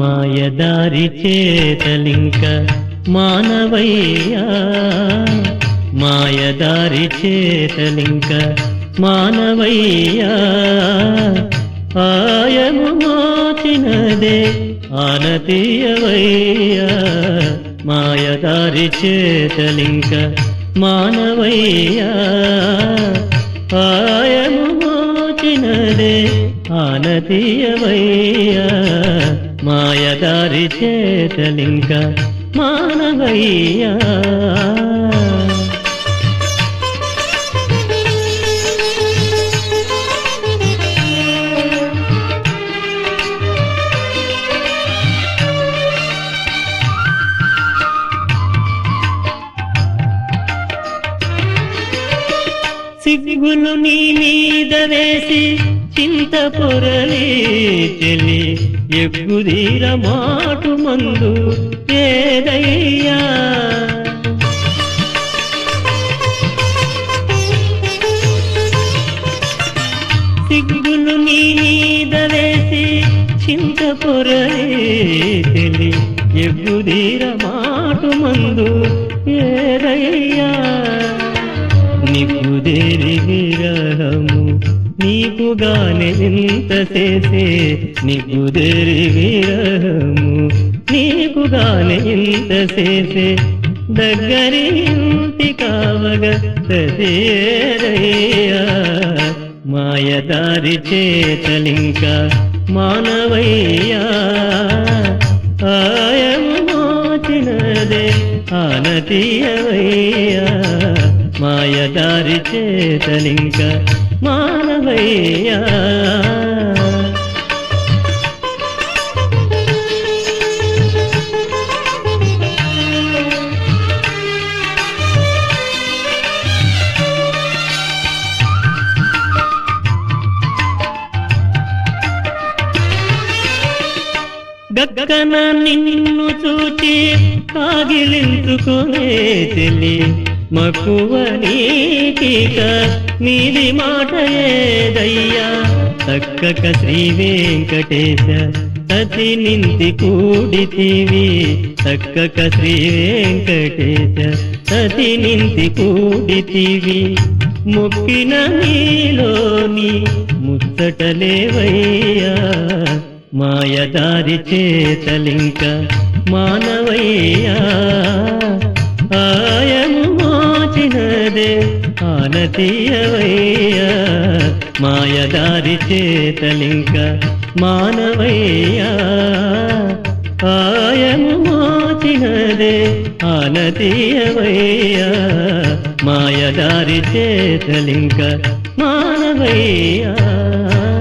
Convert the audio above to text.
మాయదారి చేతలింక మానవయ్యా మాయదారి చేతలింక మానవయ్యా ఆయము మోచినదే ఆనతీయవయ్యా మాయదారి చేతలింక మానవయ్యా ఆయము మోచినదే ఆనతీయవయ్యా మాయదారి చేతలింక మానవయ్యా సిగ్గులు నీ మీద వేసి చింత పొరలే చెలి ఎగ్గుదీర మాటు మందు ఏదయ్యా సిగ్గులు నీ మీద వేసి చింత పొరలే చెలి ఎగ్గుదీర మాటు మందు ఏదయ్యా నీకుదేరి విరహము నీకుగానే ఇంత చేసే నీకుదేరి విరహము నీకుగానే ఇంత చేసే దగ్గరి ఇంటి కావగ తదేరయ్యా మాయదారి చేతలింక మానవయ్యా ఆయము మోచినదే ఆనతీయవయ్యా మాయదారి చేతలింక మానవయ్యా గగ్గన నిన్ను చూచి కాగిలించుకునే తెలి మక్కువ నీకిక మీది మాట ఏదయ్యా చక్కక శ్రీ వెంకటేశ సతి నింతి కూడితివి చక్కక శ్రీ వెంకటేశ సతి నింతి కూడితివి మొక్కిన నీలోని ముచ్చటలేవయ్యా మాయదారి చేతలింక మానవయ్యా ఆయము మోచినదే ఆనతీయవయ్యా మాయదారి చేతలింక మానవయ్యా ఆయము మోచినదే ఆనతీయవయ్యా మాయదారి చేతలింక మానవయ్యా